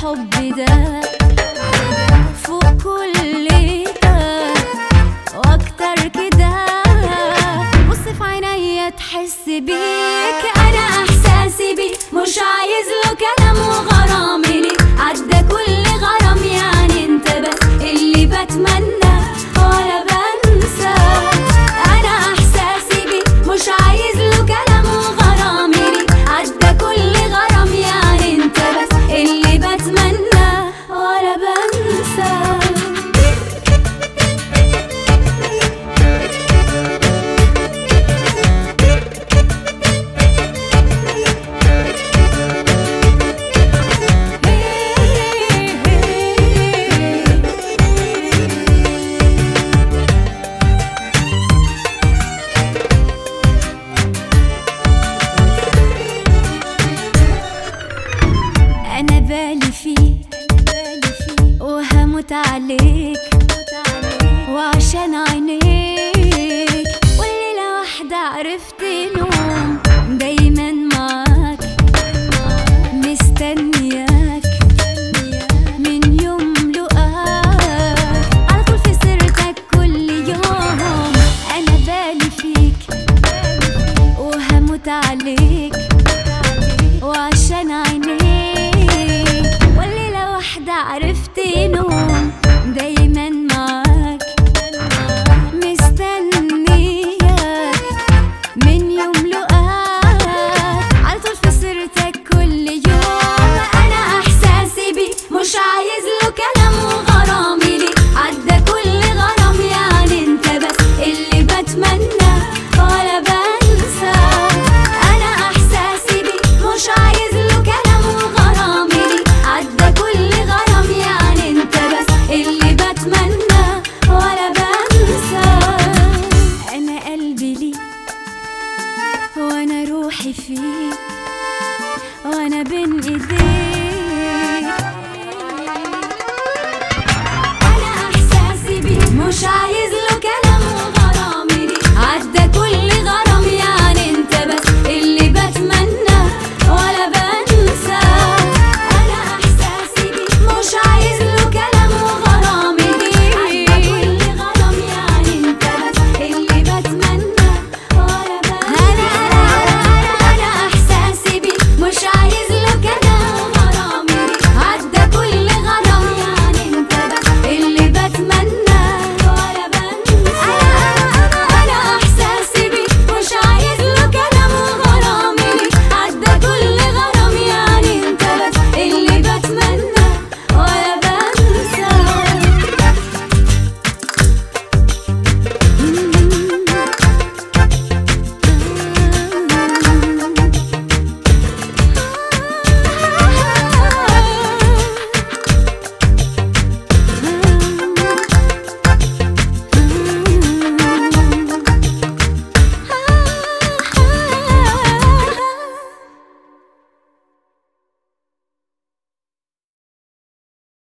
الحب ده فوق كل ده واكتر كده بص في عينيا تحس بيك انا احساسي بيك مش عايز له كلام وغرام ليك عدى كل غرام يعني انت بس اللي بتمنى ولا بنسى انا احساسي بيك مش عايز له كلام وغرام ليك عدى كل غرام يعني انت بس اللي بتمنى ولا بنسى انا بالي فيك وهموت عليك وعشان عينيك والليلة واحدة عرفت